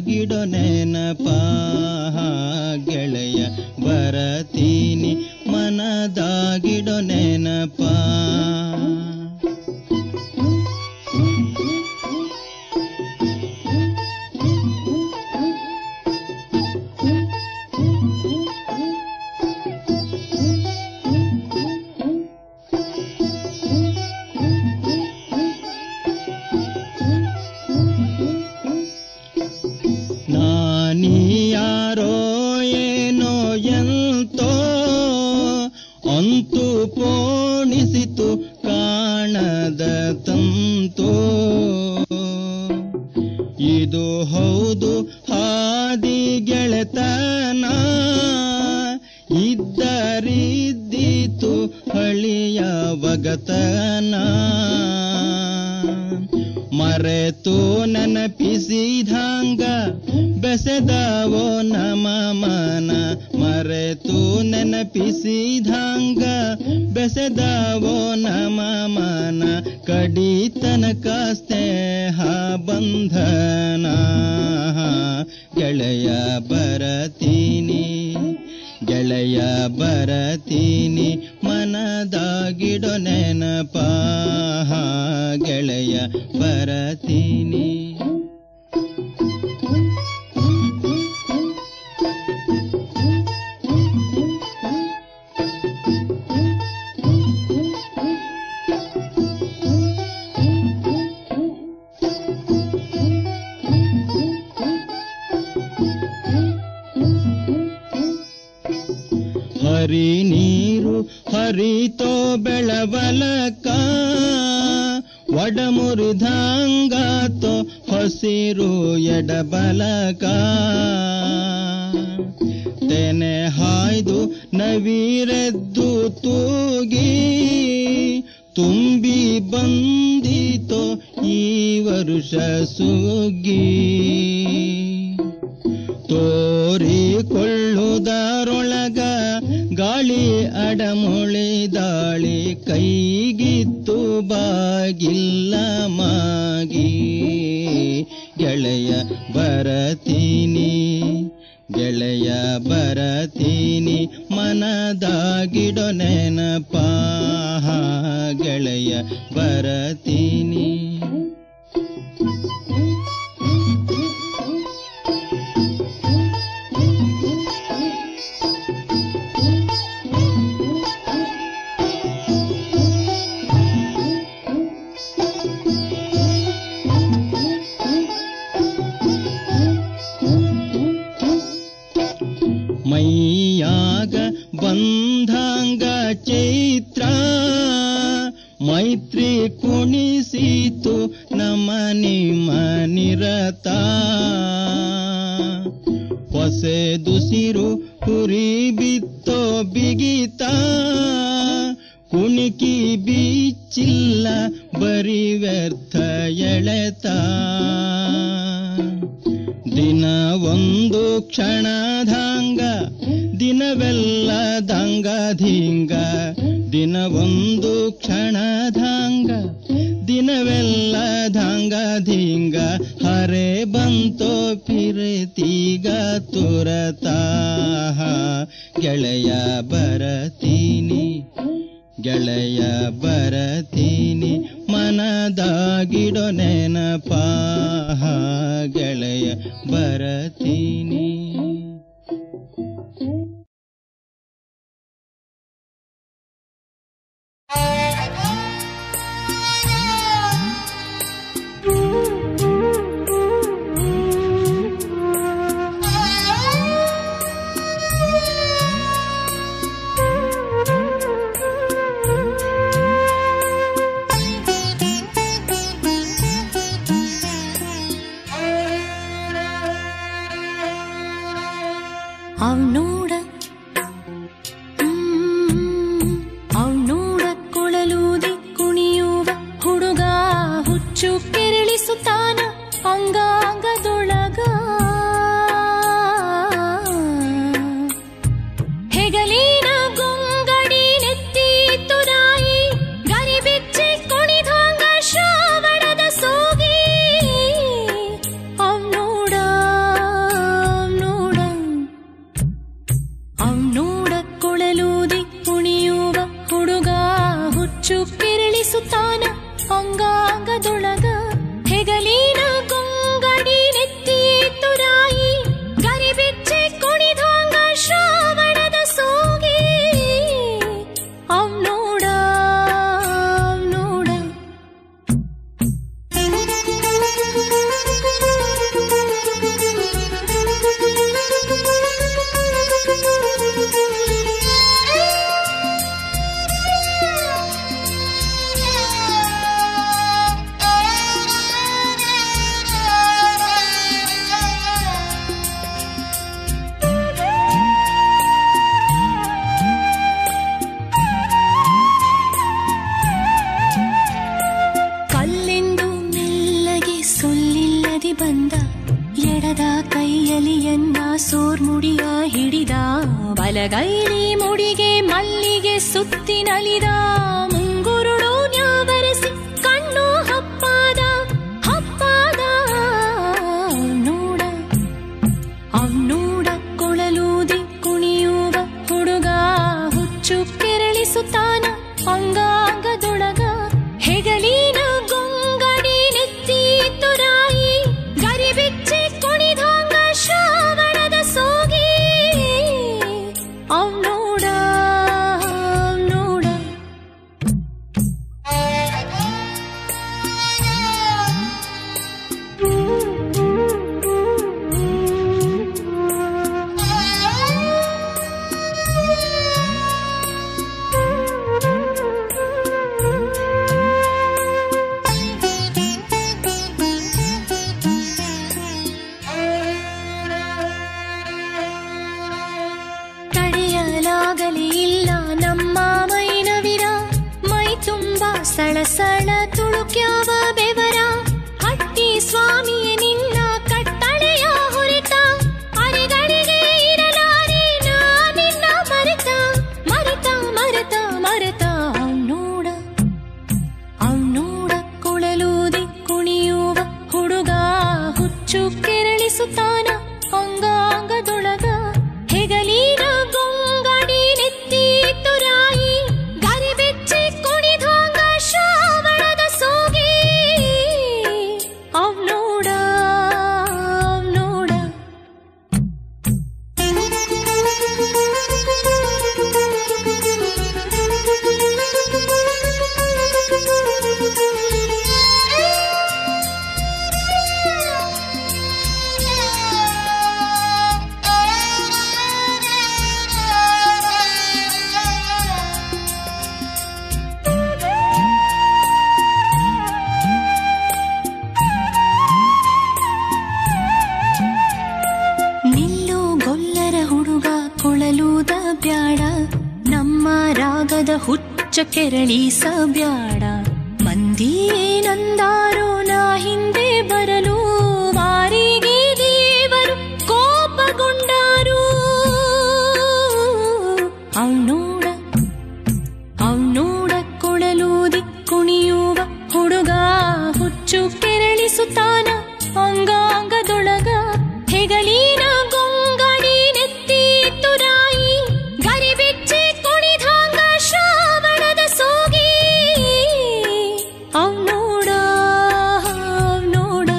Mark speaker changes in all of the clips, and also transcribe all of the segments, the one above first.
Speaker 1: ಮನದಾಗಿಡೋ ನೆನಪ ಗೆಳೆಯ ಬರತೀನಿ ಮನದಾಗಿಡೋ ನೆನಪ ನಾನೀ ಯಾರೋ ಏನೋ ಎಂತೋ ಅಂತೂ ಪೋಣಿಸಿತು ಕಾಣದ ತಂತೋ ಇದು ಹೌದು ಹಾದಿ ಗೆಳೆತನ ಇದ್ದರಿದ್ದೀತು ಹಳಿಯ ವಗತನ ಮರೆತು ನೆನಪಿಸಿದಂಗ ಬೆಸೆದವೋ ನಮ ಮನ ಮರೆತು ನೆನಪಿಸಿದಂಗ ಬೆಸೆದವೋ ನಮ ಮನ ಕಡಿತನಕ ಸ್ನೇಹ ಬಂಧನ ಗೆಳೆಯ ಬರತೀನಿ ಗೆಳೆಯ ಬರತೀನಿ ಮನದಾಗಿಡೋ ನೆನಪ ಗೆಳೆಯ ಬರತೀನಿ ಹರಿ ನೀರು ಹರಿತೋ ಬೆಳವಲಕ ಒಡಮುರಿದಂಗಾತೋ ಹಸಿರು ಎಡಬಲಕ ತೆನೆ ಹಾಯ್ದು ನವಿರೆದ್ದು ತೂಗಿ ತುಂಬಿ ಬಂದಿತೋ ಈ ವರುಷ ಸುಗ್ಗಿ ತೋರಿಕೊಳ್ಳುವುದರೊಳಗ ಗಾಳಿ ಅಡಮುಳಿದಾಳಿ ಕೈಗಿತ್ತು ಬಾಗಿಲ್ಲ ಮಾಗಿ ಗೆಳೆಯ ಬರತೀನಿ ಗೆಳೆಯ ಬರತೀನಿ ಮನದಾಗಿಡೋ ನೆನಪ ಗೆಳೆಯ ಬರತೀನಿ ಮೈಯಾಗ ಬಂಧಾಂಗ ಚೈತ್ರ ಮೈತ್ರಿ ಕುಣಿಸಿತು ನಮ ನಿಮ್ಮ ನಿರತ ಹೊಸೆ ದುಸಿರು ಹುರಿ ಬಿತ್ತೋ ಬಿಗಿತ ಕುಣಿಕಿ ಬೀಚಿಲ್ಲ ಬರಿ ವ್ಯರ್ಥ ಎಳೆತ ದಿನ ಒಂದು ಕ್ಷಣಧಾಂಗ ದಿನವೆಲ್ಲ ದಂಗ ಧೀಂಗ ದಿನ ಒಂದು ಕ್ಷಣಧಾಂಗ ದಿನವೆಲ್ಲ ದಂಗ ಧೀಂಗ ಹರೆ ಬಂತೋ ಪಿರತೀಗ ತುರತ ಗೆಳೆಯ ಬರತೀನಿ ಗೆಳೆಯ ಬರತೀನಿ ಮನದಾಗಿಡೋ ನೆನಪ ಗೆಳೆಯ ಬರತೀನಿ
Speaker 2: ಅವನೋಡ ಅವನೋಡ ಕೊಳಲೂದಿ ಕುಣಿಯುವ ಹುಡುಗ ಹುಚ್ಚು ಕೆರಳಿಸುತ್ತಾನ ಅಂಗಾಂಗದೊಳಗ ಹೆಗಲಿನ ಗೊಂಗಡಿ ನೆತ್ತಿ ತುರಾಯಿ ಗರಿ ಬಿಚ್ಚಿ ಕುಣಿದಾಂಗ ಶ್ರಾವಣದ ಸೋಗಿ ಅವನೋಡ ಸೋರ್ಮುಡಿಯ ಹಿಡಿದ ಬಲಗೈಲಿ ಮುಡಿಗೆ ಮಲ್ಲಿಗೆ ಸುತ್ತಿನಲಿದ ಮುಂಗುರುಳು ನ್ಯಾವರಿಸಿ ಕಣ್ಣು ಹಪ್ಪಾದ ಹಪ್ಪಾದ ನೋಡ ಅವ್ನೋಡ ಕೊಳಲೂದಿ ಕುಣಿಯುವ ಹುಡುಗ ಹುಚ್ಚು ಕೆರಳಿಸುತ್ತಾನ ಅಂಗಾಂಗದೊಳಗ ಹೆಗಲಿನ ಗೊಂಗಡಿ ನೆತ್ತಿ ತುರಾಯಿ ಗರಿಬಿಚ್ಚಿ ಕುಣಿದಾಂಗ ಶ್ರಾವಣದ ಸೋಗಿ ಅವ್ನೋಡ ಅವ್ನೋಡ ತಡೆಯಲಾಗಲೇ ಇಲ್ಲ ನಮ್ಮ ಮೈನವಿರ ಮೈ ತುಂಬ ಸಳಸಳ ತುಳುಕ್ಯಾವ ಬೆವರ ಹಟ್ಟಿ ಸ್ವಾಮಿಯೇ ನಿನ್ನ ಕಟ್ಟಳೆಯ ಹೊರತ ಅರೆಗಳಿಗೆ ಇರಲಾರೆ ನಾ ನಿನ್ನ ಮರೆತ ಮರೆತ ಮರೆತ ಮರೆತ ನೋಡ ಅವ್ನೋಡ ಕೊಳಲೂದಿ ಕುಣಿಯುವ ಹುಡುಗ ಹುಚ್ಚು ಕೆರಳಿಸುತ್ತಾನ ಅಂಗಾಂಗದೊಳಗ ಹೆಗಲಿನ ಗೊಂಗಡಿ ನೆತ್ತಿ ತುರಾಯಿ ಗರಿಬೆಚ್ಚಿ ಕುಣಿದಾಂಗ ಶ್ರಾವಣದ ಸೋಗಿ ಅವ್ನೋಡ ಅವ್ನೋಡ ನಿಲ್ಲು ಗೊಲ್ಲರ ಹುಡುಗ ಕೊಳಲೂದ ಬ್ಯಾಡ ನಮ್ಮ ರಾಗದ ಹುಚ್ಚ ಕೆರಳಿಸ ಬ್ಯಾಡ ಮಂದಿ ನಂದಾರೋ ನಾ ಹಿಂದೆ ಬರಲು ವಾರಿಗೆ ದೇವರು ಕೋಪಗೊಂಡಾರು ಅವ್ನೋಡ ಅವ್ನೋಡ ಕೊಳಲೂದಿ ಕುಣಿಯುವ ಹುಡುಗ ಹುಚ್ಚು ಕೆರಳಿಸುತ್ತಾನ ಅಂಗಾಂಗದೊಳಗ ಹೆಗಲಿನ ಗೊಂಗಡಿ ನೆತ್ತಿ ತುರಾಯಿ ಗರಿಬಿಚ್ಚಿ ಕುಣಿದಾಂಗ ಶ್ರಾವಣದ ಸೋಗಿ ಅವ್ನೋಡ ಅವ್ನೋಡ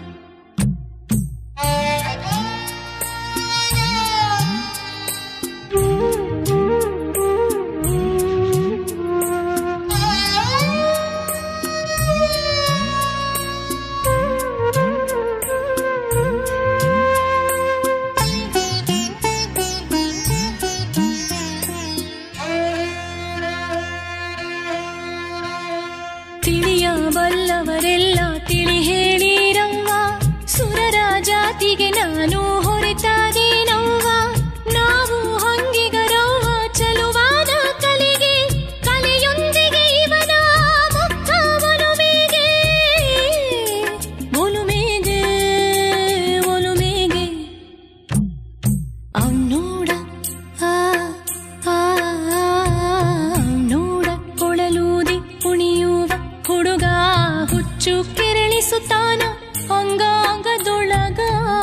Speaker 2: ತಿಳಿಯಬಲ್ಲವರೆಲ್ಲ ತಿಳಿ ಹೇಳಿರವ್ವ ಸುರರ ಜಾತಿಗೆ ನಾನು ಹೊರತಾದೇನವ್ವ ನಾವು ಹಂಗಿಗರವ್ವ ಚಲುವಾದ ಕಲೆಗೆ ಕಲೆಯೊಂದಿಗೆ ಇವನ ಮುಕ್ತ ಒಲುಮೆಗೆ ಒಲುಮೆಗೆ ಒಲುಮೆಗೆ ಅವ್ನೋಡ ಆ ಆ ಅವ್ನೋಡ ಕೊಳಲೂದಿ ಕುಣಿಯುವ ಹುಡುಗ ಹುಚ್ಚು ಕೆರಳಿಸುತ್ತಾನ ಅಂಗಾಂಗದೊಳಗ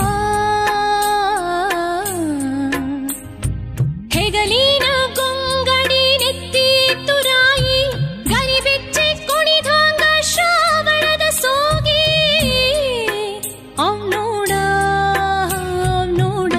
Speaker 2: ಹೆಗಲಿನ ಗೊಂಗಡಿ ನೆತ್ತಿ ತುರಾಯಿ ಗರಿಬೆಚ್ಚಿ ಕುಣಿದಾಂಗ ಶ್ರಾವಣದ ಸೋಗಿ ಅವ್ನೋಡ ಅವ್ನೋಡ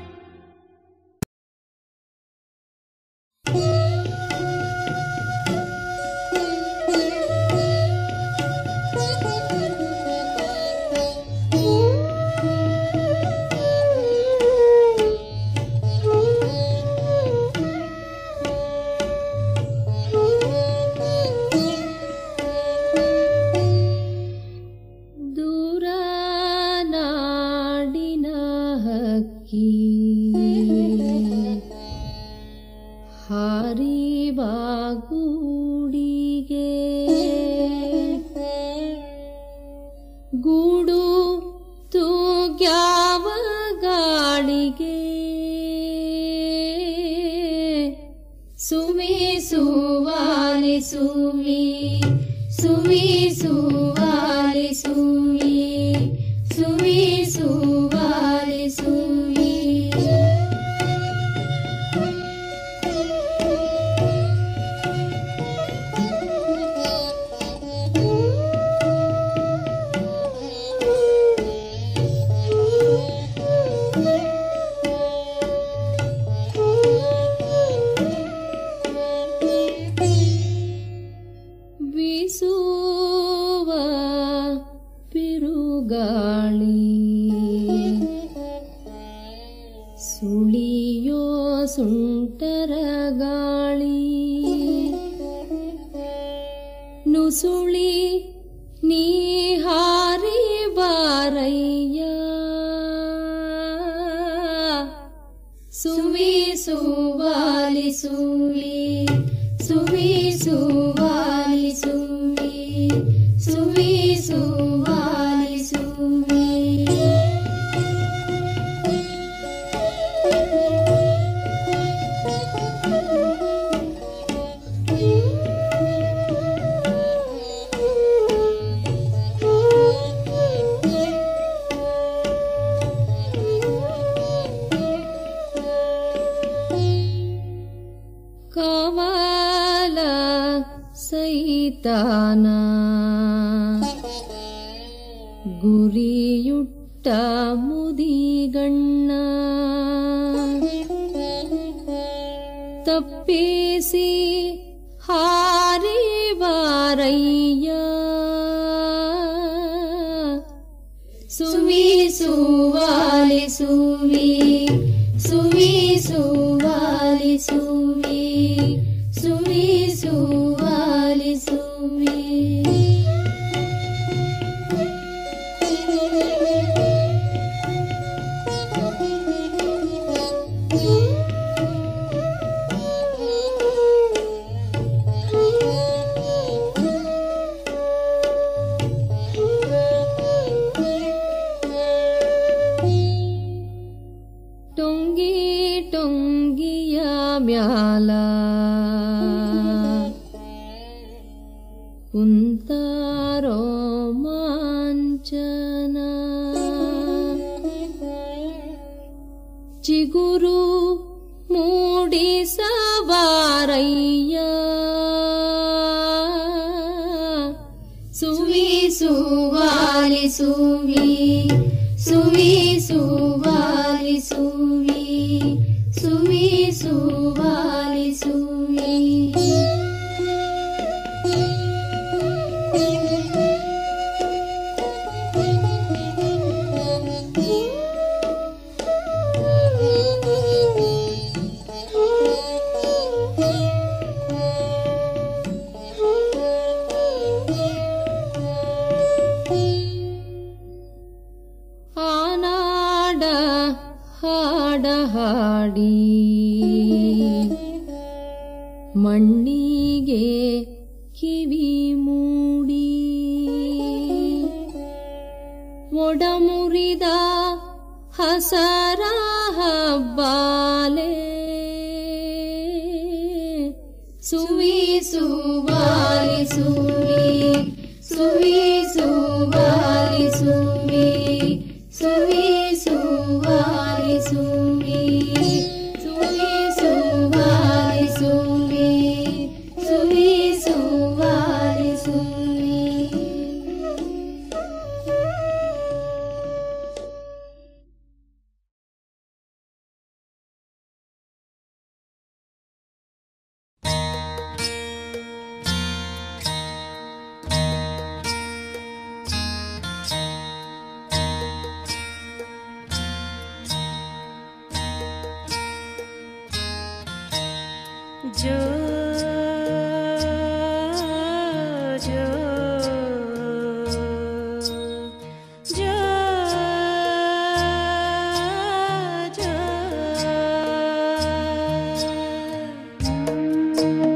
Speaker 3: ದೂರ ನಾಡಿನ ಹಕ್ಕಿ ಹಾರಿ ಬಾಗೂಡಿಗೆ ಗೂಡು ತೂಗ್ಯಾವ ಗಾಳಿಗೆ ಬೀಸುವ ಬಿರುಗಾಳಿ ಸುಳಿಯೋ ಸುಂಟರ ಗಾಳಿ ನುಸುಳಿ ನೀ ಹಾರಿ ಬಾರಯ್ಯ ಸುವಿ ಸುವಾಲಿ ಸುವಿ ಸುವಿ ಸುವಾಲಿ ಸುವಿ ಸುವಿ ಸುವಾಲಿ ಸುವಿ ಕವಾಲ ಸೈತಾನ ಗುರಿಯುಟ್ಟ ಮುದಿಗಣ್ಣ ತಪ್ಪಿಸಿ ಹಾರಿ ಬಾರಯ್ಯ ಸುವಿ ಸುವಾಲಿ ಸುವಿ ಸುವಿ ಸುವಾಲಿ ಸುವಿ ಸುವಿ ಸುವಾಲಿ ಸುವಿ ಟೊಂಗಿ ಟೊಂಗಿಯ ಮ್ಯಾಲ ಕುಂತಾರೋ ಮಾಂಚನ ಚಿಗುರು ಮೂಡಿಸಬಾರಯ್ಯ ಸುವಿ ಸುವಾಲಿ ಸುವಿ ಸುವಿ ಸುವಾಲಿ ಸುವಿ ಸುವಿ ಸುವಾಲಿ ಸುವಿ ಆನಾಡ ಹಾಡ ಹಾಡಿ ಮಣ್ಣಿಗೆ ಕಿವಿ ಮೂಡಿ ಒಡಮುರಿದ ಹಸರ ಹಬ್ಬಾಲೆ ಸುವಿ ಸುವಾಲಿ ಸುವಿ ಸುವಿ ಸುವಾಲಿ ಸುವಿ ಸುವಿ ಸುವಾಲಿ ಸುವಿ ಸುವಿ ಸುವಾಲಿ ಸುವಿ ಸುವಿ ಸುವಾಲಿ ಸುವಿ
Speaker 2: जो जो जो जो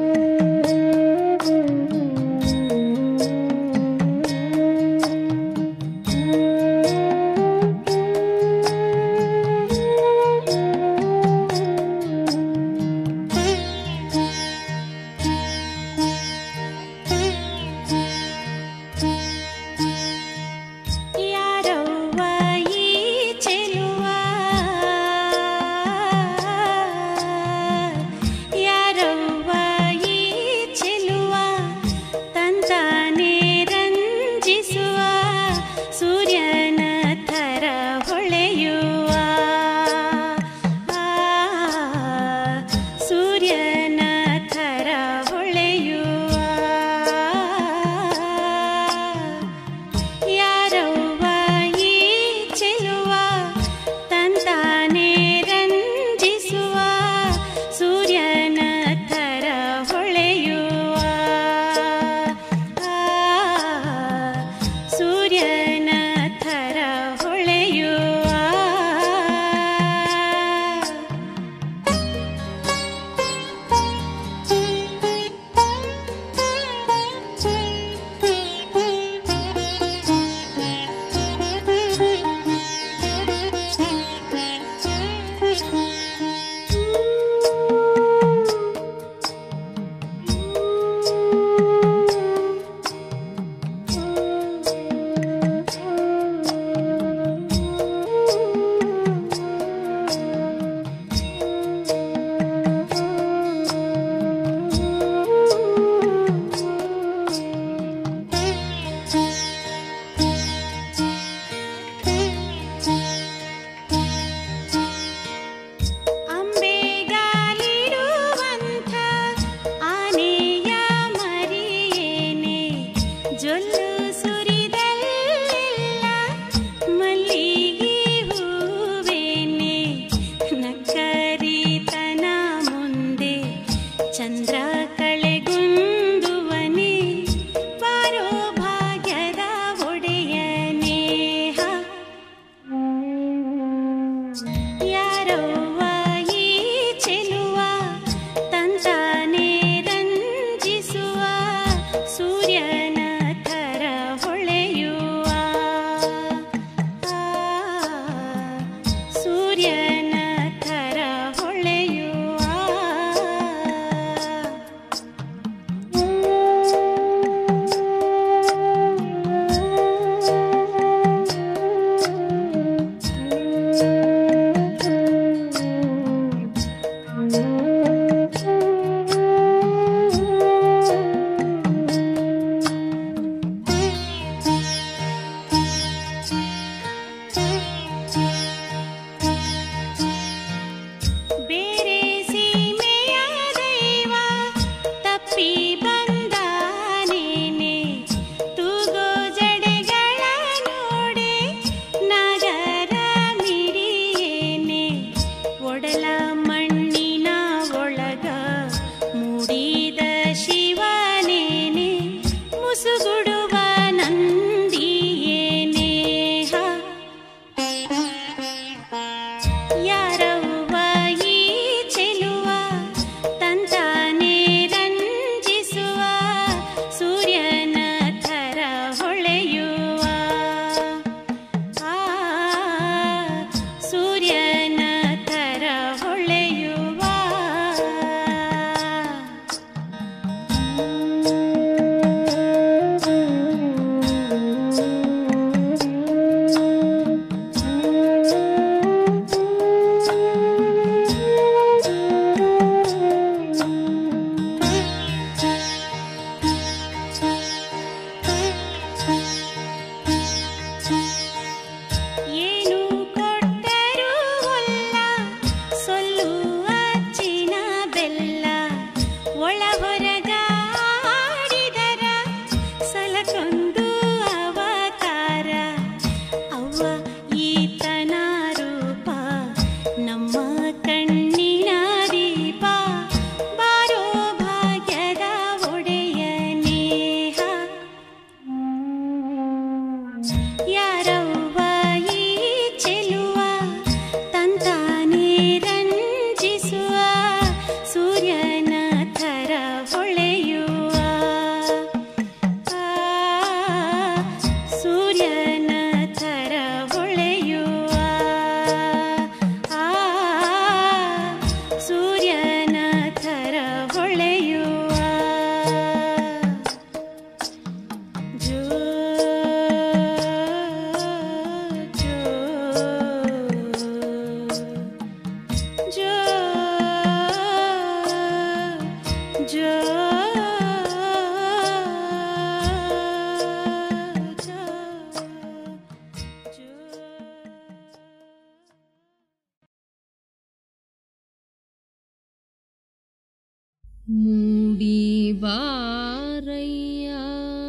Speaker 3: ಮೂಡಿ ಬಾರಯ್ಯ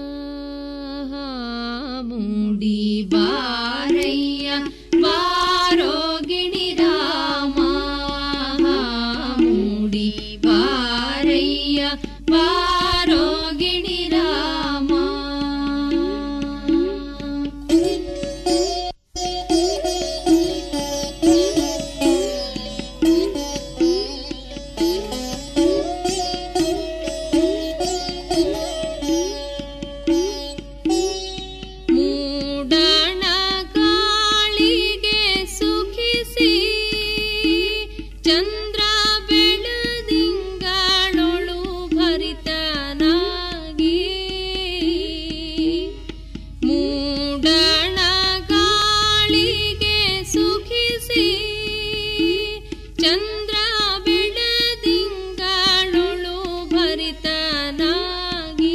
Speaker 3: ಮೂಡಿ ಬಾರಯ್ಯ ಬಾರೋ ಗಿಣಿರಾಮ ಮೂಡಿ ಬಾರಯ್ಯ ಬಾರೋ ಗಿಣಿರಾಮ ಮೂಡಣ ಕಾಳಿಗೆ ಸುಖಿಸಿ ಚಂದ್ರ ಬೆಳದಿಂಗಳೊಳು ಭರಿತನಾಗಿ ಮೂಡಣ ಕಾಳಿಗೆ ಸುಖಿಸಿ ಚಂದ್ರ ಬೆಳದಿಂಗಳೊಳು ಭರಿತನಾಗಿ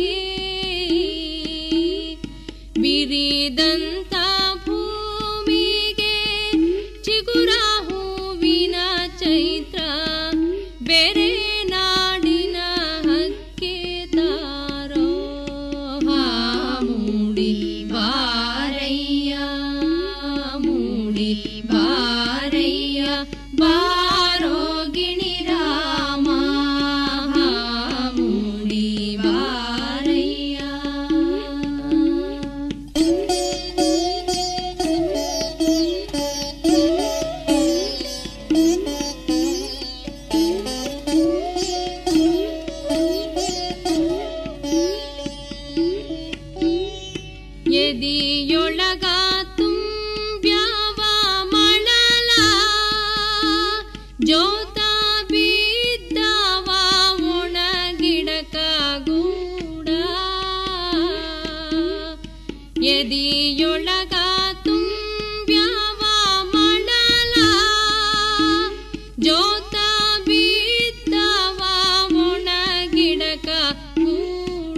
Speaker 3: ಬಿರಿದಂತ ಭೂಮಿಗೆ ಚಿಗುರ ಹೂವಿನ ಚೈತ್ರ ಬೇರೆ ನಾಡಿನ ಹಕ್ಕೆ ತಾರೋ ಮೂಡಿ ಬಾರಯ್ಯ ಮೂಡಿ ಬಾರಯ್ಯ ಬಾರೋ ಗಿಣಿರಾಮ ಮೂಡಿ ಬಾರಯ್ಯ ಎದಿಯೊಳಗ ತುಂಬ್ಯಾವ ಮಳಲ ಜೋತ ಬಿದ್ದವ ಒಣಗಿಡಕ ಗೂಡ ಎದಿಯೊಳಗ ತುಂಬ್ಯಾವ ಮಳಲ ಜೋತ ಬಿದ್ದವ ಒಣಗಿಡಕ ಗೂಡ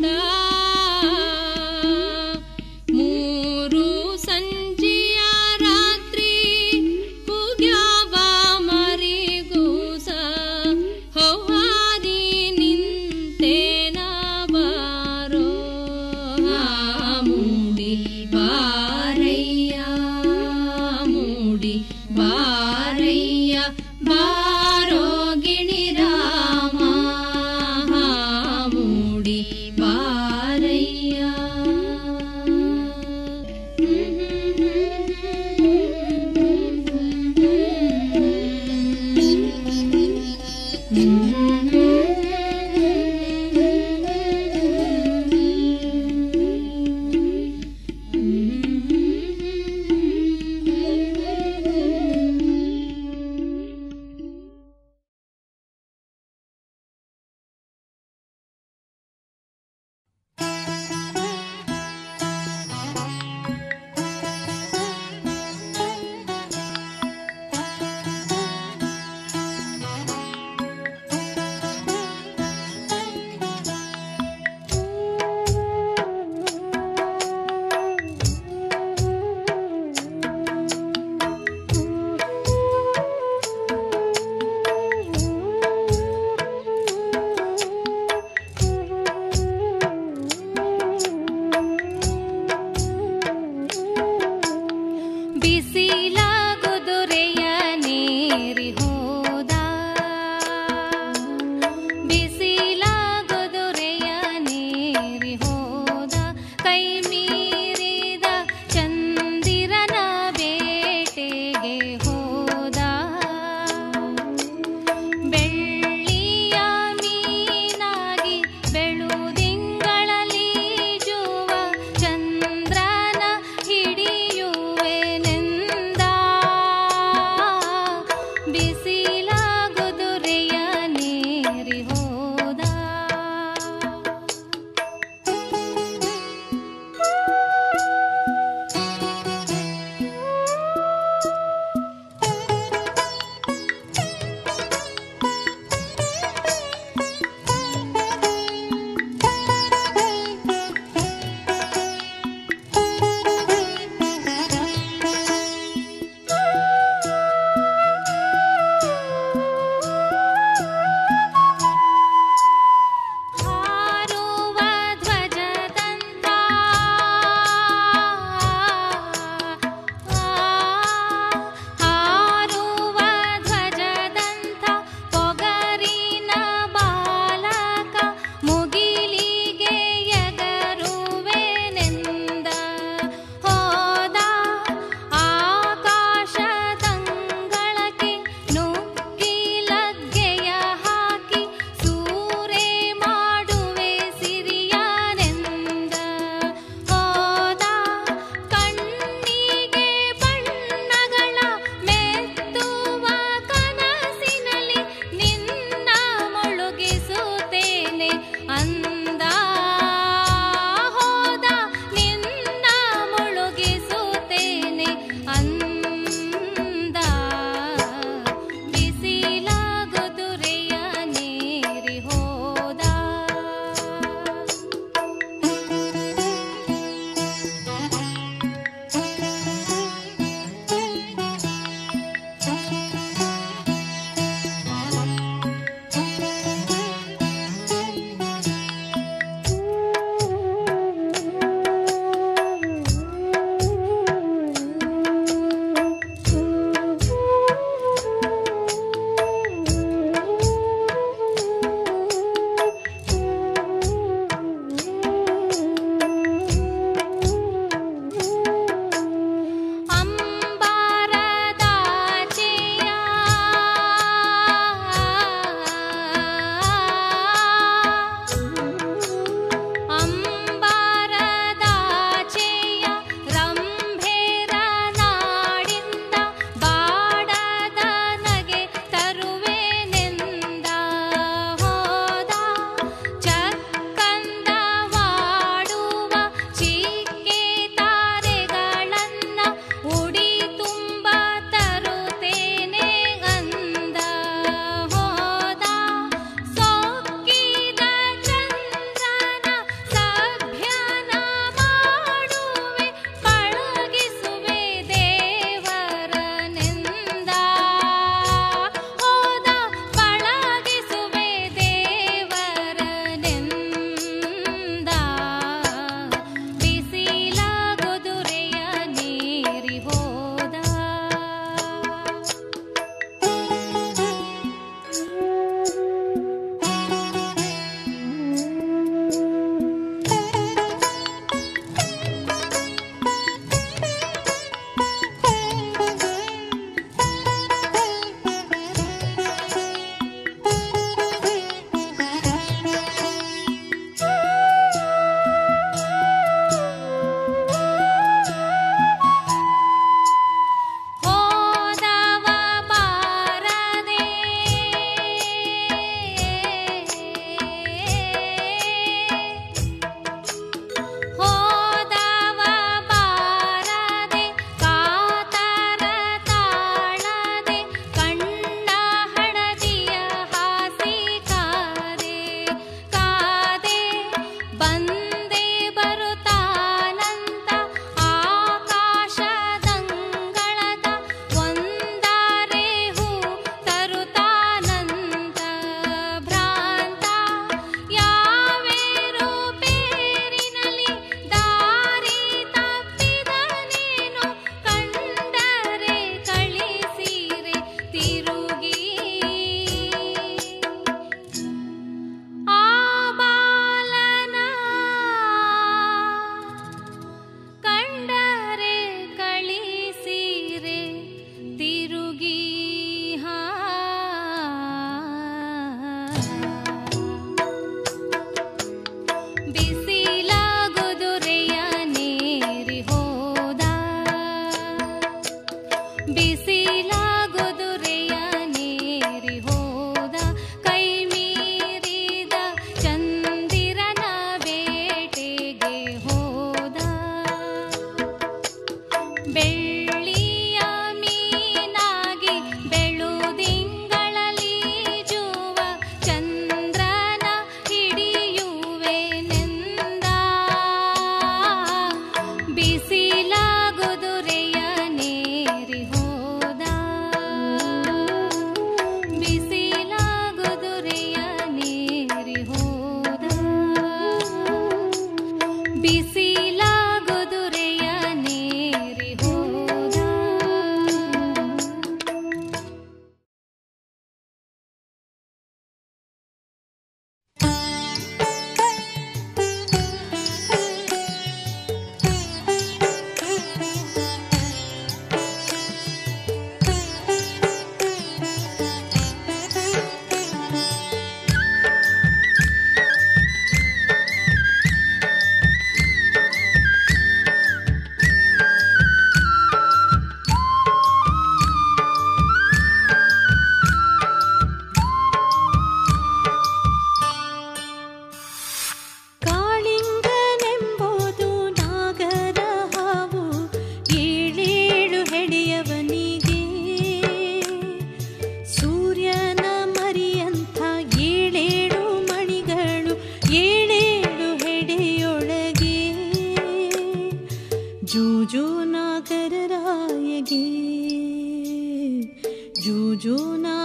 Speaker 3: ಮೂರು ಸಂಜೆಯ ರಾತ್ರಿ ಕುಗ್ಯಾವ ಮರಿಗೂಸ ಹೌಹಾರಿ ನಿಂತೇನ ಬಾರೋ ಮೂಡಿ ಬಾರಯ್ಯ ಮೂಡಿ ಬಾರಯ್ಯ ಬಾರೋ ಗಿಣಿರಾಮ ಮೂಡಿ ಬಾರಯ್ಯ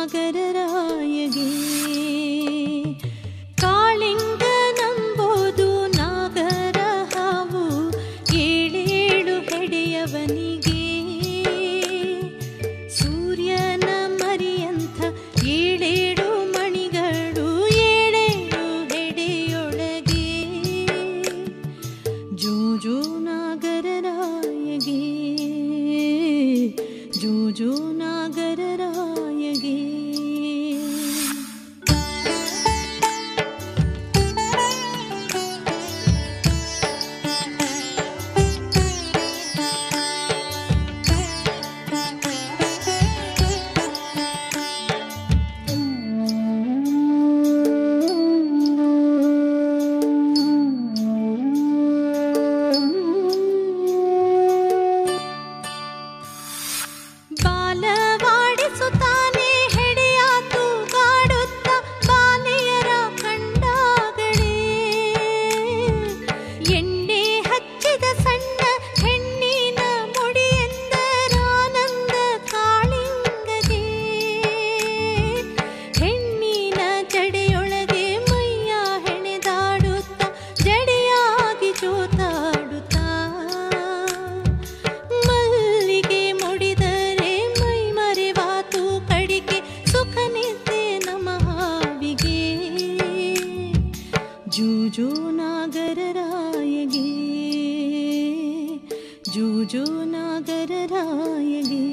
Speaker 4: ನಾಗರರಾಯಗೆ ಕಾಳಿಂಗ ನಂಬೋದು ನಾಗರ ಹಾವು ಏಳೇಳು ಹೆಡೆಯವನಿಗೆ ಸೂರ್ಯನ ಮರಿಯಂಥ ಏಳೇಳು ಮಣಿಗಳು ಏಳೇಳು ಹೆಡೆಯೊಳಗೆ ಜೂಜು ನಾಗರರಾಯಗೆ ಜೂಜು ನಾಗರರಾಯಗೆ ಬಾಲವಾಡಿಸುತ್ತಾನೆ ಹೆಡೆಯ ತೂಗಾಡುತ್ತ ಬಾಲೆಯರ ಕಂಡಾಗಳೇ ಎಣ್ಣೆ ಹಚ್ಚಿದ ಸಣ್ಣ ಹೆಣ್ಣಿನ ಮುಡಿಯೆಂದರಾನಂದ ಕಾಳಿಂಗಗೆ ಹೆಣ್ಣಿನ ಜಡೆಯೊಳಗೆ ಮೈಯ ಹೆಣೆದಾಡುತ್ತ ಜಡೆಯಾಗಿ ಜೋತಾಡುತ್ತಾ ಮಲ್ಲಿಗೆ ಮುಡಿದರೆ ಮೈ ಮರೆವಾತು ಕಡಿಕೆ ಸುಖ ನಿದ್ದೆ ನಮಹಾವಿಗೆ ಜೂಜು ನಾಗರರಾಯಗೆ ಜೂಜು ನಾಗರರಾಯಗೆ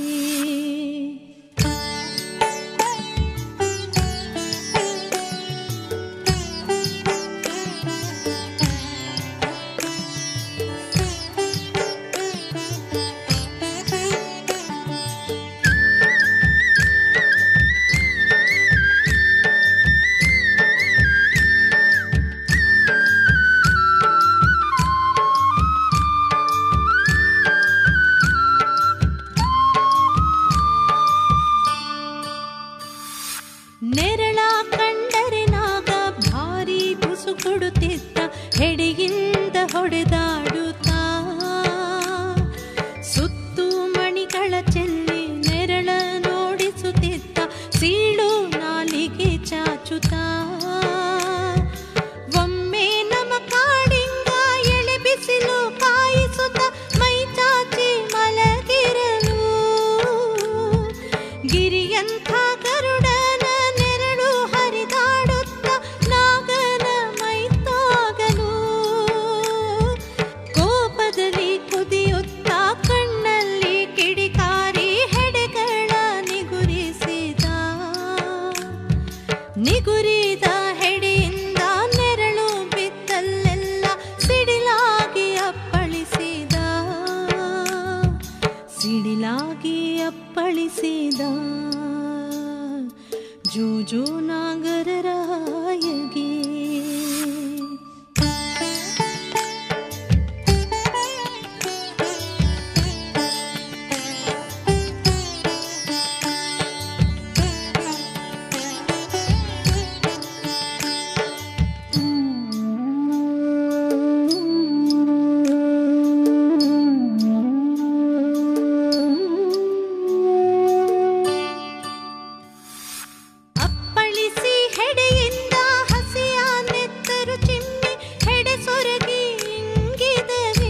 Speaker 4: ನೆರಳ ಕಂಡರೆ ನಾಗ ಭಾರಿ ಬುಸು ಕೊಡುತ್ತಿದ್ದ ಹೆಡೆಯಿಂದ ಹೊಡೆದಾಡುತ್ತಾ ಸುತ್ತು ಮಣಿಗಳ ಚೆಲ್ಲಿ ನೆರಳ ನೋಡಿಸುತ್ತಿದ್ದ ಸೀಳು ನಾಲಿಗೆ ಚಾಚುತ್ತಾ ಒಮ್ಮೆ ನಮ ಕಾಡಿಂಗ ಎಳೆ ಬಿಸಿಲು ಕಾಯಿಸುತ್ತ ಮೈ ಚಾಚಿ ಮಲಗಿರಲು ಗಿರಿಯಂಥ ಗರುಡನ ನೆರಳು ಹರಿದಾಡುತ್ತ ನಾಗನ ಮೈತಾಗಲು ಕೋಪದಲ್ಲಿ ಕುದಿಯುತ್ತ ಕಣ್ಣಲ್ಲಿ ಕಿಡಿಕಾರಿ ಹೆಡೆಗಳ ನಿಗುರಿಸಿದ ನಿಗುರಿದ ಹೆಡೆಯಿಂದ ನೆರಳು ಬಿದ್ದಲ್ಲೆಲ್ಲ ಸಿಡಿಲಾಗಿ ಅಪ್ಪಳಿಸಿದ ಸಿಡಿಲಾಗಿ ಅಪ್ಪಳಿಸಿದ ಜೂಜು ನಾಗರರಾಯಗೆ ಅಪ್ಪಳಿಸಿ ಹೆಡೆಯಿಂದ ಹಸಿಯ ನೆತ್ತರು ಚಿಮ್ಮಿ ಹೆಡೆ ಸೊರಗಿ ಇಂಗಿದವೆ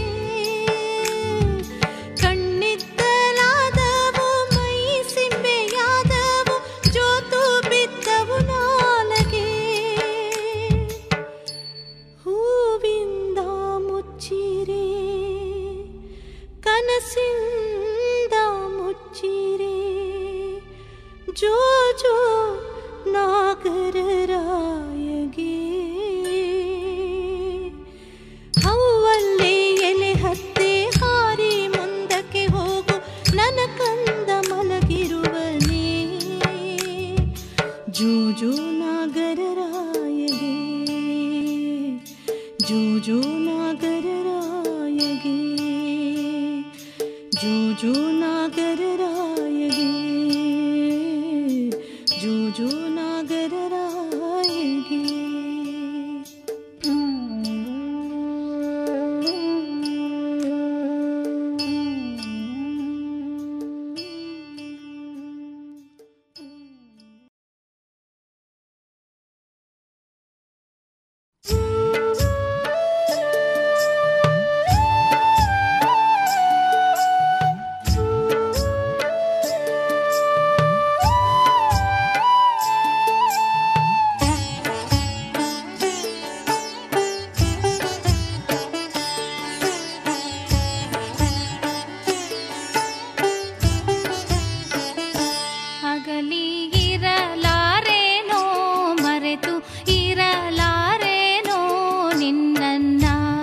Speaker 4: ಕಣ್ಣಿದ್ದಲಾದವು ಮೈ ಸಿಂಬೆಯಾದವು ಜೋತು ಬಿದ್ದವು ನಾಲಗೆ ಹೂವಿಂದ ಮುಚ್ಚಿರೆ ಕನಸಿಂದ ಮುಚ್ಚಿರೆ ಜೋ ಜೋ ನಾಗರರಾಯಗೆ ಹವ್ವಲ್ಲಿ ಎಲೆ ಹತ್ತೆ ಹಾರಿ ಮುಂದಕ್ಕೆ ಹೋಗು ನನ್ನ ಕಂದ ಮಲಗಿರುವನೇ ಜೂಜು ನಾಗರರಾಯಗೆ ಜೂಜು ನಾಗರರಾಯಗೆ ಜೂಜು ನಾಗರರಾಯಗೆ ಜೂಜು ನಾಗರರಾಯಗೆ ಇರಲಾರೇನೋ ಮರೆತು ಇರಲಾರೇನೋ ನಿನ್ನನ್ನ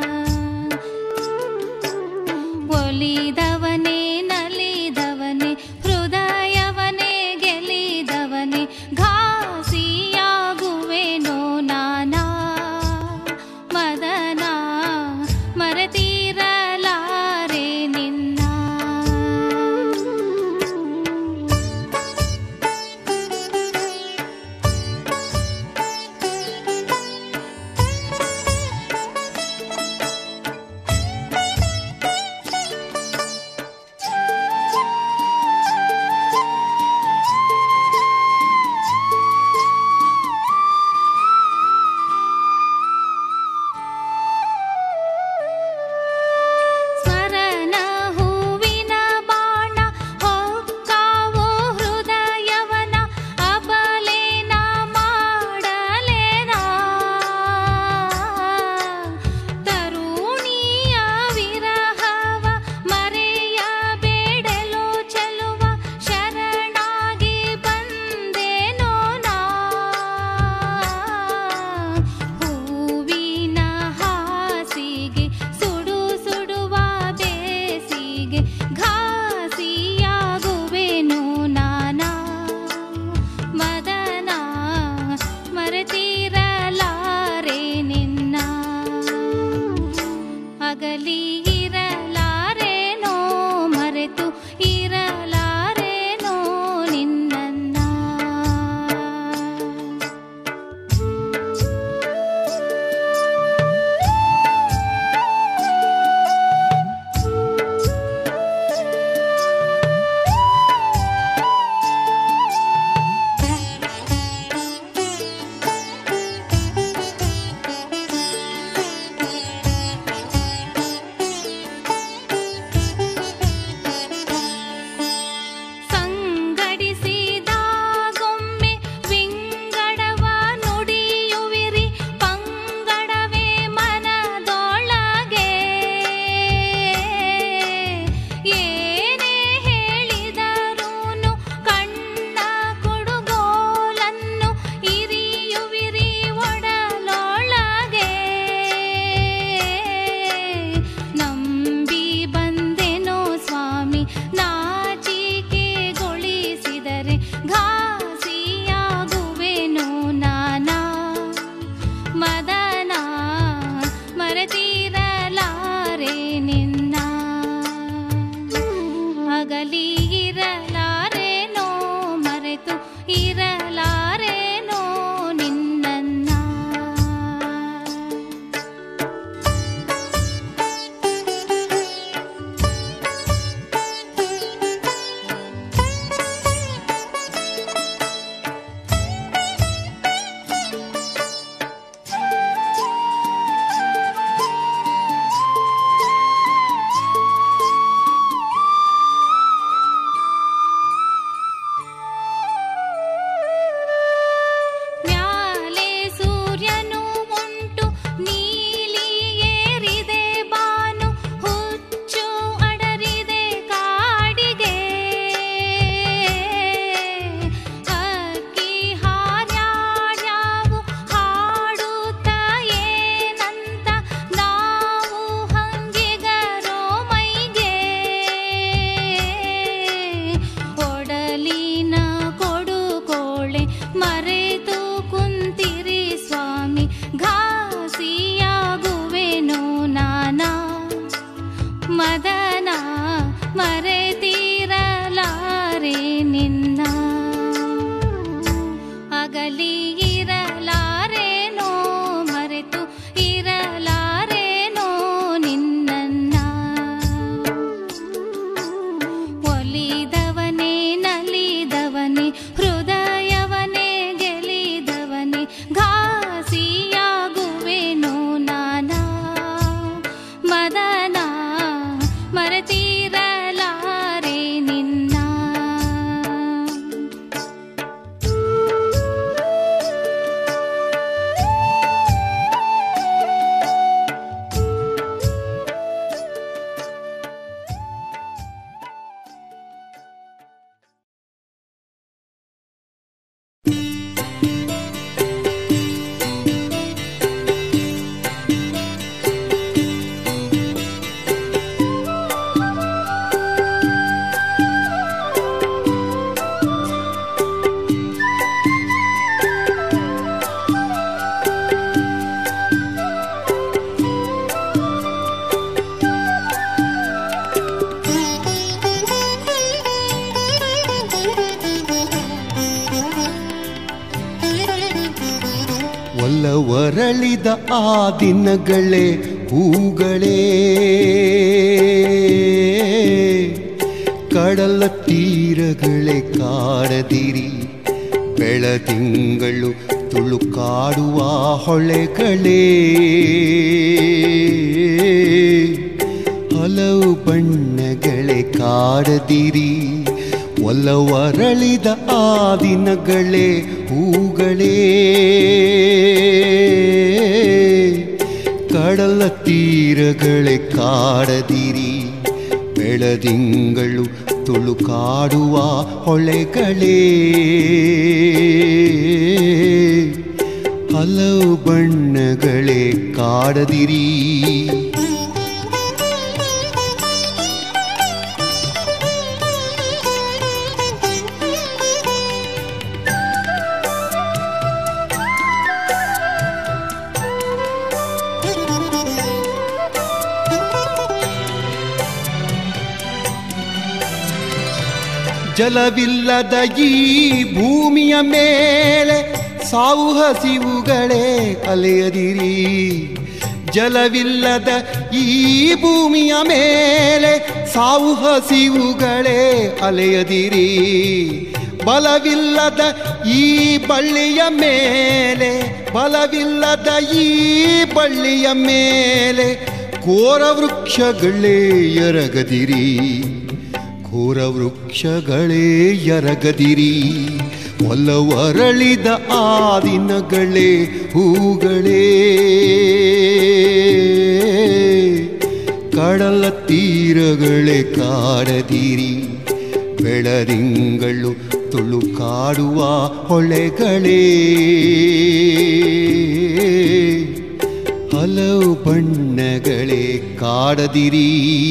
Speaker 4: ಒಲಿದವನೇ ನಲಿದವನೇ ಹೃದಯವನೇ ಗೆಲಿದವನೇ ಘಾಸಿಯಾಗುವೆನೋ ನಾನಾ ಮದನ ಮರೆತಿರಲಾರೆ ನಿನ್ನ ಸ್ವರನ ಹೂವಿನ ಬಾಣ ಹೊಕ್ಕಾವೋ ಹೃದಯವನ ಅಬಲೇನ ಮಾಡಲೇನ ತರುಣಿಯ ವಿರಹವ ಮರೆಯಬೇಡಲು ಚೆಲುವ ಶರಣಾಗಿ ಬಂದೇನೋ ನಾ ಹೂವಿನ ಹಾಸಿಗೆ ಸುಡು ಸುಡುವ ಬೇಸಿಗೆ ಘಾಸಿಯಾಗುವೆನು ನಾನಾ ಮದನ ಮರೆತಿರಲಾರೆ ನಿನ್ನ ಅಗಲಿ ಇರಲಾರೇನೋ ಮರೆತು ಇರಲಾರೇನೋ ನಿನ್ನನ್ನ ಸಂಗಡಿಸಿದಾಗೊಮ್ಮೆ ವಿಂಗಡವ ನುಡಿಯುವಿರಿ ಪಂಗಡವೇ ಮನದೊಳಗೆ ಏನೇ ಹೇಳಿದರೂನು ಕಣ್ಣ ಕೊಡುಗೋಲನ್ನು ಇರಿಯುವಿರಿ ಒಡಲೊಳಗೆ ನಂಬಿ ಬಂದೆನೋ ಸ್ವಾಮಿ ನಾಚಿಕೆಗೊಳಿಸಿದರೆ ಘಾಸಿಯಾಗುವೆನೋ ನಾನಾ ಮದನ ಮರೆತಿರಲಾರೆ ನಿನ್ನ ಅಗಲಿ ಇರಲಾರೇನೋ ಮರೆತು ಇರಲಾರೇನೋ ನಿನ್ನನ್ನ
Speaker 5: ಒಲವರಳಿದ ಆ ದಿನಗಳೇ ಹೂಗಳೇ ಕಡಲ ತೀರಗಳೇ ಕಾಡದಿರಿ ಬೆಳದಿಂಗಳು ತುಳುಕಾಡುವ ಹೊಳೆಗಳೇ ಹಲವು ಬಣ್ಣಗಳೇ ಕಾಡದಿರಿ ಒಲವರಳಿದ ಆ ದಿನಗಳೇ ಹೂಗಳೇ ಕಡಲ ತೀರಗಳೇ ಕಾಡದಿರಿ ಬೆಳದಿಂಗಳು ತುಳುಕಾಡುವ ಹೊಳೆಗಳೇ ಹಲವು ಬಣ್ಣಗಳೇ ಕಾಡದಿರಿ ಜಲವಿಲ್ಲದ ಈ ಭೂಮಿಯ ಮೇಲೆ ಸಾವು ಹಸಿವುಗಳೇ ಅಲೆಯದಿರಿ ಜಲವಿಲ್ಲದ ಈ ಭೂಮಿಯ ಮೇಲೆ ಸಾವು ಹಸಿವುಗಳೇ ಅಲೆಯದಿರಿ ಬಲವಿಲ್ಲದ ಈ ಬಳ್ಳಿಯ ಮೇಲೆ ಬಲವಿಲ್ಲದ ಈ ಬಳ್ಳಿಯ ಮೇಲೆ ಘೋರ ವೃಕ್ಷಗಳೇ ಎರಗದಿರಿ ಘೋರ ವೃಕ್ಷಗಳೇ ಎರಗದಿರಿ ಒಲವರಳಿದ ಆ ದಿನಗಳೇ ಹೂಗಳೇ ಕಡಲ ತೀರಗಳೇ ಕಾಡದಿರಿ ಬೆಳದಿಂಗಳು ತುಳುಕಾಡುವ ಹೊಳೆಗಳೇ ಹಲವು ಬಣ್ಣಗಳೇ ಕಾಡದಿರಿ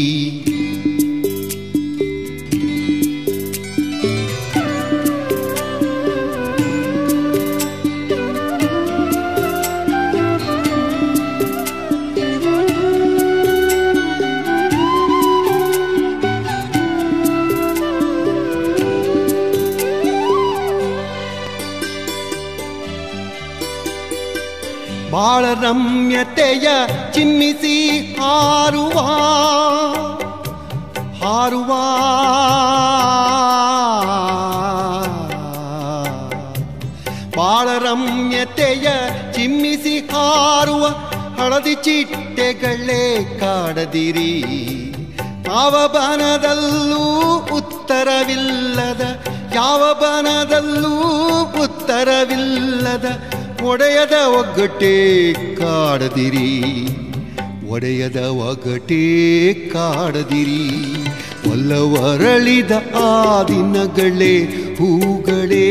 Speaker 5: ಬಾಳ ರಮ್ಯತೆಯ ಚಿಮ್ಮಿಸಿ ಹಾರುವ ಹಾರುವ ಬಾಳ ರಮ್ಯತೆಯ ಚಿಮ್ಮಿಸಿ ಹಾರುವ ಹಳದಿ ಚಿಟ್ಟೆಗಳೇ ಕಾಡದಿರಿ ಯಾವ ಬನದಲ್ಲೂ ಉತ್ತರವಿಲ್ಲದ ಯಾವ ಬನದಲ್ಲೂ ಉತ್ತರವಿಲ್ಲದ ಒಡೆಯದ ಒಗ್ಗಟ್ಟೇ ಕಾಡದಿರಿ ಒಡೆಯದ ಒಗ್ಗಟೇ ಕಾಡದಿರಿ ಒಲ್ಲವರಳಿದ ಆ ದಿನಗಳೇ ಹೂಗಳೇ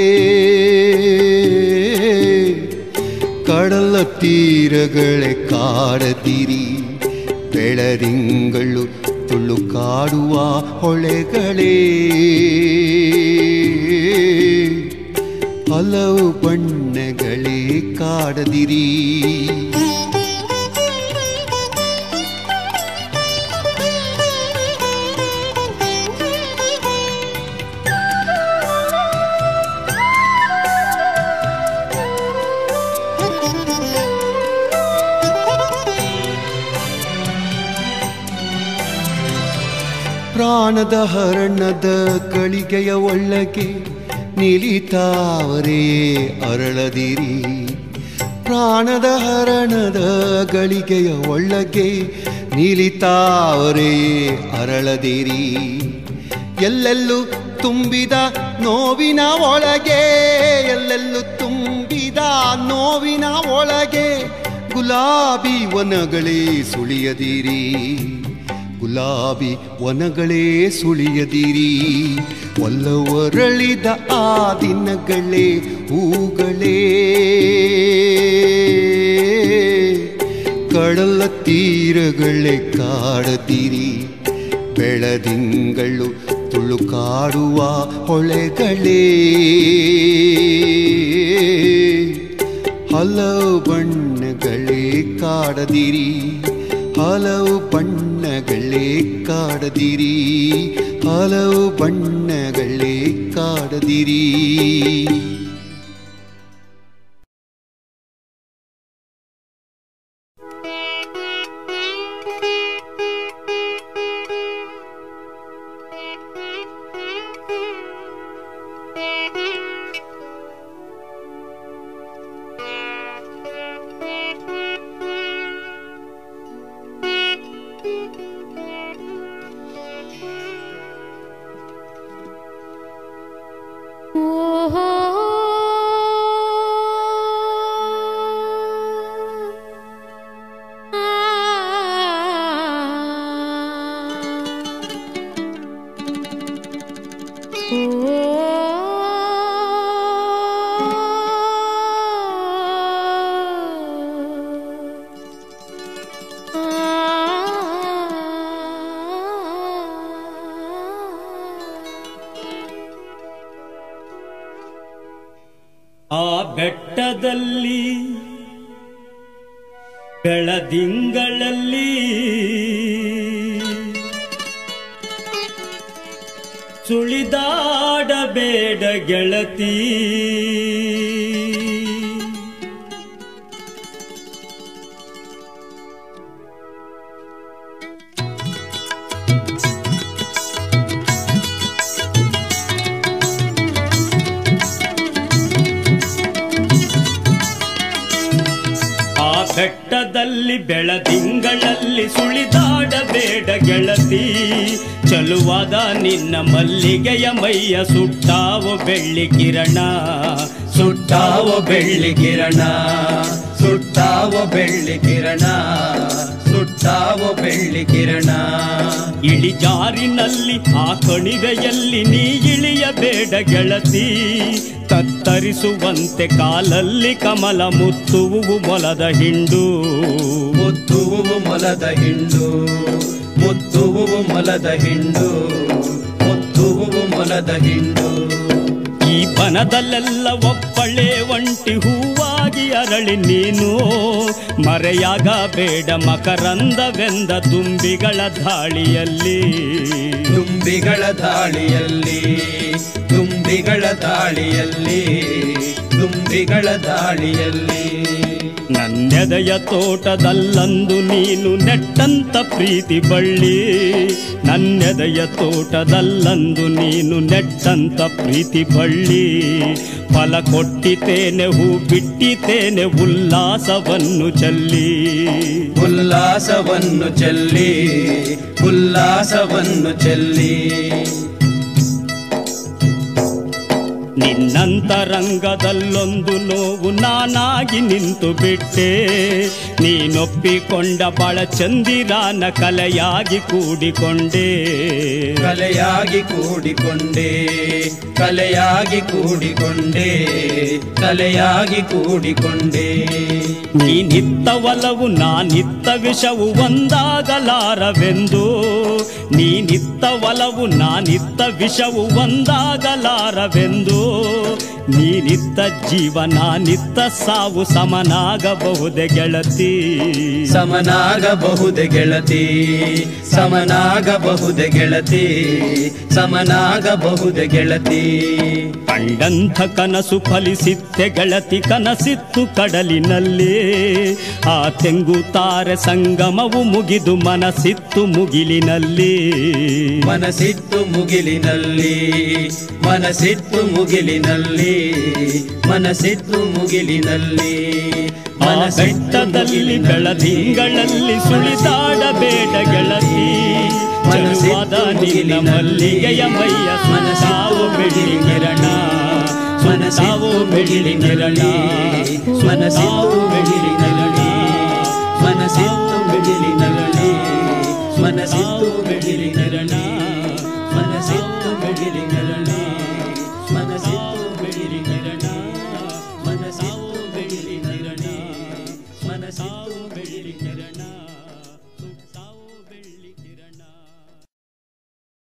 Speaker 5: ಕಡಲ ತೀರಗಳೇ ಕಾಡದಿರಿ ಬೆಳರಿಂಗಳು ತುಳುಕಾಡುವ ಹೊಳೆಗಳೇ ಹಲವು ಬಣ್ಣಗಳೇ ಕಾಡದಿರಿ ಪ್ರಾಣದ ಹರಣದ ಗಳಿಗೆಯ ಒಳಗೆ ನಿಲಿತಾವರೇ ಅರಳದಿರಿ ಪ್ರಾಣದ ಹರಣದ ಗಳಿಗೆಯ ಒಳಗೆ ನಿಲಿತಾವರೇ ಅರಳದಿರಿ ಎಲ್ಲೆಲ್ಲೂ ತುಂಬಿದ ನೋವಿನ ಒಳಗೆ ಎಲ್ಲೆಲ್ಲೂ ತುಂಬಿದ ನೋವಿನ ಒಳಗೆ ಗುಲಾಬಿ ವನಗಳೇ ಸುಳಿಯದಿರಿ ಗುಲಾಬಿ ವನಗಳೇ ಸುಳಿಯದಿರಿ ಒಲ್ಲವರಳಿದ ಆ ದಿನಗಳೇ ಹೂಗಳೇ ಕಡಲ ತೀರಗಳೇ ಕಾಡದಿರಿ ಬೆಳದಿಂಗಳು ತುಳುಕಾಡುವ ಹೊಳೆಗಳೇ ಹಲವು ಬಣ್ಣಗಳೇ ಕಾಡದಿರಿ ಹಲವು ಬಣ್ಣಗಳೇ ಕಾಡದಿರಿ ಹಲವು ಬಣ್ಣಗಳೇ ಕಾಡದಿರಿ
Speaker 6: ಆ ಬೆಟ್ಟದಲ್ಲಿ ಬೆಳದಿಂಗಳಲ್ಲಿ ಸುಳಿದಾಡಬೇಡ ಗೆಳತಿ ಆ ಬೆಟ್ಟದಲ್ಲಿ ಬೆಳದಿಂಗಳಲ್ಲಿ ಸುಳಿದಾಡಬೇಡ ಗೆಳತಿ ಚಲುವಾದ ನಿನ್ನ ಮಲ್ಲಿಗೆಯ ಮೈಯ ಸುಟ್ಟಾವು ಬೆಳ್ಳಿ ಕಿರಣ ಸುಟ್ಟಾವು ಬೆಳ್ಳಿ ಕಿರಣ ಸುಟ್ಟಾವು ಬೆಳ್ಳಿ ಕಿರಣ ಸುಟ್ಟಾವು ಬೆಳ್ಳಿ ಕಿರಣ ಇಳಿಜಾರಿನಲ್ಲಿ ಆ ಕಣಿವೆಯಲ್ಲಿ ನೀ ಇಳಿಯಬೇಡ ಗೆಳತಿ ತತ್ತರಿಸುವಂತೆ ಕಾಲಲ್ಲಿ ಕಮಲ ಮುತ್ತುವು ಮೊಲದ ಹಿಂಡು
Speaker 7: ಮುತ್ತುವು ಮೊಲದ ಹಿಂಡು ಮುತ್ತುವು ಮೊಲದ ಹಿಂಡು ಮುತ್ತುವು ಮೊಲದ ಹಿಂಡು
Speaker 6: ಈ ಬನದಲ್ಲೆಲ್ಲ ಒಬ್ಬಳೆ ಒಂಟಿ ಹೂವಾಗಿ ಅರಳಿ ನೀನು ಮರೆಯಾಗಬೇಡ ಮಕರಂದವೆಂದ ತುಂಬಿಗಳ ಧಾಳಿಯಲ್ಲಿ
Speaker 7: ತುಂಬಿಗಳ ದಾಳಿಯಲ್ಲಿ ತುಂಬಿಗಳ ದಾಳಿಯಲ್ಲಿ ತುಂಬಿಗಳ ದಾಳಿಯಲ್ಲಿ
Speaker 6: ನನ್ನೆದೆಯ ತೋಟದಲ್ಲಂದು ನೀನು ನೆಟ್ಟಂತ ಪ್ರೀತಿ ಬಳ್ಳಿ ನನ್ನೆದೆಯ ತೋಟದಲ್ಲಂದು ನೀನು ನೆಟ್ಟಂತ ಪ್ರೀತಿ ಬಳ್ಳಿ ಫಲ ಕೊಟ್ಟಿತೇನೆ ಹೂ ಬಿಟ್ಟಿತೇನೆ ಉಲ್ಲಾಸವನ್ನು ಚಲ್ಲಿ
Speaker 7: ಉಲ್ಲಾಸವನ್ನು ಚೆಲ್ಲಿ ಉಲ್ಲಾಸವನ್ನು ಚೆಲ್ಲಿ
Speaker 6: ನಿನ್ನಂತರಂಗದಲ್ಲೊಂದು ನೋವು ನಾನಾಗಿ ನಿಂತು ಬಿಟ್ಟೆ ನೀನೊಪ್ಪಿಕೊಂಡ ಬಳ ಚಂದಿರಾನ ಕಲೆಯಾಗಿ ಕೂಡಿಕೊಂಡೆ
Speaker 7: ಕಲೆಯಾಗಿ ಕೂಡಿಕೊಂಡೆ ಕಲೆಯಾಗಿ ಕೂಡಿಕೊಂಡೆ ಕಲೆಯಾಗಿ ಕೂಡಿಕೊಂಡೆ
Speaker 6: ನೀನಿತ್ತ ಒಲವು ನಾನಿತ್ತ ವಿಷವು ಒಂದಾಗಲಾರವೆಂದು ನೀನಿತ್ತ ಒಲವು ನಾನಿತ್ತ ವಿಷವು ಒಂದಾಗಲಾರವೆಂದು ನೀನಿತ್ತ ಜೀವ ನಾನಿತ್ತ ಸಾವು ಸಮನಾಗಬಹುದೆ ಗೆಳತಿ
Speaker 7: ಸಮನಾಗಬಹುದೆ ಗೆಳತಿ ಸಮನಾಗಬಹುದೆ ಗೆಳತಿ ಸಮನಾಗಬಹುದೆ ಗೆಳತಿ
Speaker 6: ಕಂಡಂಥ ಕನಸು ಫಲಿಸಿತ್ತೆ ಗೆಳತಿ ಕನಸಿತ್ತು ಕಡಲಿನಲ್ಲಿ ಆ ತೆಂಗು ತಾರೆ ಸಂಗಮವು ಮುಗಿದು ಮನಸ್ಸಿತ್ತು ಮುಗಿಲಿನಲ್ಲಿ
Speaker 7: ಮನಸ್ಸಿತ್ತು ಮುಗಿಲಿನಲ್ಲಿ ಮನಸ್ಸಿತ್ತು ಮುಗಿಲಿನಲ್ಲಿ ಮನಸ್ಸಿತ್ತು ಮುಗಿಲಿನಲ್ಲಿ
Speaker 6: ಆ
Speaker 7: ಮನಸ್ಸಿತ್ತು
Speaker 6: ಬೆಟ್ಟದಲ್ಲಿ
Speaker 7: ಮುಗಿಲಿನಲ್ಲಿ.
Speaker 6: ಬೆಳದಿಂಗಳಲ್ಲಿ ಸುಳಿದಾಡಬೇಡ ಗೆಳತಿ ಚಲುವಾದ ನಿನ್ನ ಮಲ್ಲಿಗೆಯ ಮೈಯ ಸುತ್ತಾವು ಬೆಳ್ಳಿ ಕಿರಣ ಸುತ್ತಾವು ಬೆಳ್ಳಿ ಕಿರಣ
Speaker 7: ಮನಸ್ಸಿತ್ತು ಬೆಳಿಲಿನಲ್ಲಿ ಮನಸ್ಸಿತ್ತು ಬೆಳಿಲಿನಲ್ಲಿ ಮನಸ್ಸಿತ್ತು ಬೆಳಿಲಿನಲ್ಲಿ